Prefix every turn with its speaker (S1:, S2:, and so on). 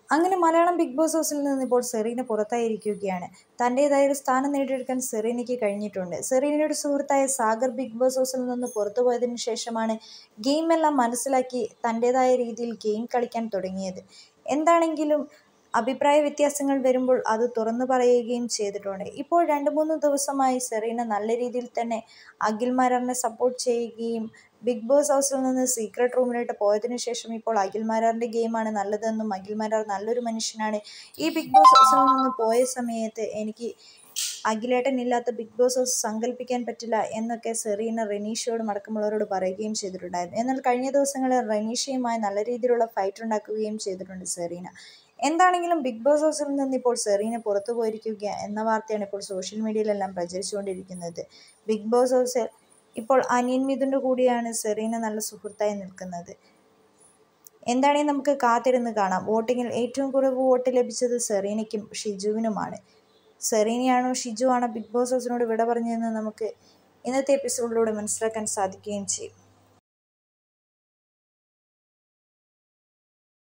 S1: അങ്ങനെ Malayalam big Boss ഹൗസിൽ നിന്ന് ഇപ്പോൾ സെറീന പുറത്തായിരിക്കുകയാണ് തൻ്റേതായ ഒരു സ്ഥാനം നേടിയെടുക്കാൻ സെറീനയ്ക്ക് കഴിഞ്ഞിട്ടുണ്ട് സെറീനയുടെ സുഹൃത്തായ സാഗർ ബിഗ് ബോസ് ഹൗസിൽ നിന്ന് പുറത്തു പോയതിനു ശേഷമാണ് ഗെയിം എല്ലാം മനസ്സിലാക്കി തൻ്റേതായ രീതിയിൽ ഗെയിം കളിക്കാൻ തുടങ്ങിയത് എന്താണെങ്കിലും അഭിപ്രായ വ്യത്യാസങ്ങൾ വരുമ്പോൾ അത് തുറന്നു പറയുകയും ചെയ്തിട്ടുണ്ട് ഇപ്പോൾ രണ്ട് മൂന്ന് ദിവസമായി സെറീന നല്ല രീതിയിൽ തന്നെ അഖിൽ മാരാറിനെ സപ്പോർട്ട് ചെയ്യുകയും ബിഗ് ബോസ് ഹൗസിൽ നിന്ന് സീക്രട്ട് റൂമിലോട്ട് പോയതിനു ശേഷം ഇപ്പോൾ അഖിൽ മാരാറിൻ്റെ ഗെയിമാണ് നല്ലതെന്നും അഖിൽ മാരാർ നല്ലൊരു മനുഷ്യനാണ് ഈ ബിഗ് ബോസ് ഹൗസിൽ നിന്ന് പോയ സമയത്ത് എനിക്ക് അഖിലേട്ടൻ ഇല്ലാത്ത ബിഗ് ബോസ് ഹൗസ് സങ്കല്പിക്കാൻ പറ്റില്ല എന്നൊക്കെ സെറീന റെനീഷയോടും അടക്കമുള്ളവരോട് പറയുകയും ചെയ്തിട്ടുണ്ടായിരുന്നു എന്നാൽ കഴിഞ്ഞ ദിവസങ്ങളിൽ റെനീഷയുമായി നല്ല രീതിയിലുള്ള ഫൈറ്റ് ഉണ്ടാക്കുകയും ചെയ്തിട്ടുണ്ട് സെറീന എന്താണെങ്കിലും ബിഗ് ബോസ് ഹൗസിൽ നിന്ന് ഇപ്പോൾ സെറീന പുറത്തു പോയിരിക്കുക എന്ന വാർത്തയാണ് ഇപ്പോൾ സോഷ്യൽ മീഡിയയിലെല്ലാം പ്രചരിച്ചുകൊണ്ടിരിക്കുന്നത് ബിഗ് ബോസ് ഹൗസിൽ ഇപ്പോൾ അനിയൻ മിഥുൻ്റെ കൂടിയാണ് സെറീന നല്ല സുഹൃത്തായി നിൽക്കുന്നത് എന്താണെങ്കിലും നമുക്ക് കാത്തിരുന്ന് കാണാം വോട്ടിങ്ങിൽ ഏറ്റവും കുറവ് വോട്ട് ലഭിച്ചത് സെറീനയ്ക്കും ഷിജുവിനുമാണ് സെറീനയാണോ ഷിജു ആണോ ബിഗ് ബോസ് ഹൗസിനോട് വിട പറഞ്ഞതെന്ന് നമുക്ക് ഇന്നത്തെ എപ്പിസോഡിലൂടെ മനസ്സിലാക്കാൻ സാധിക്കുകയും ചെയ്യും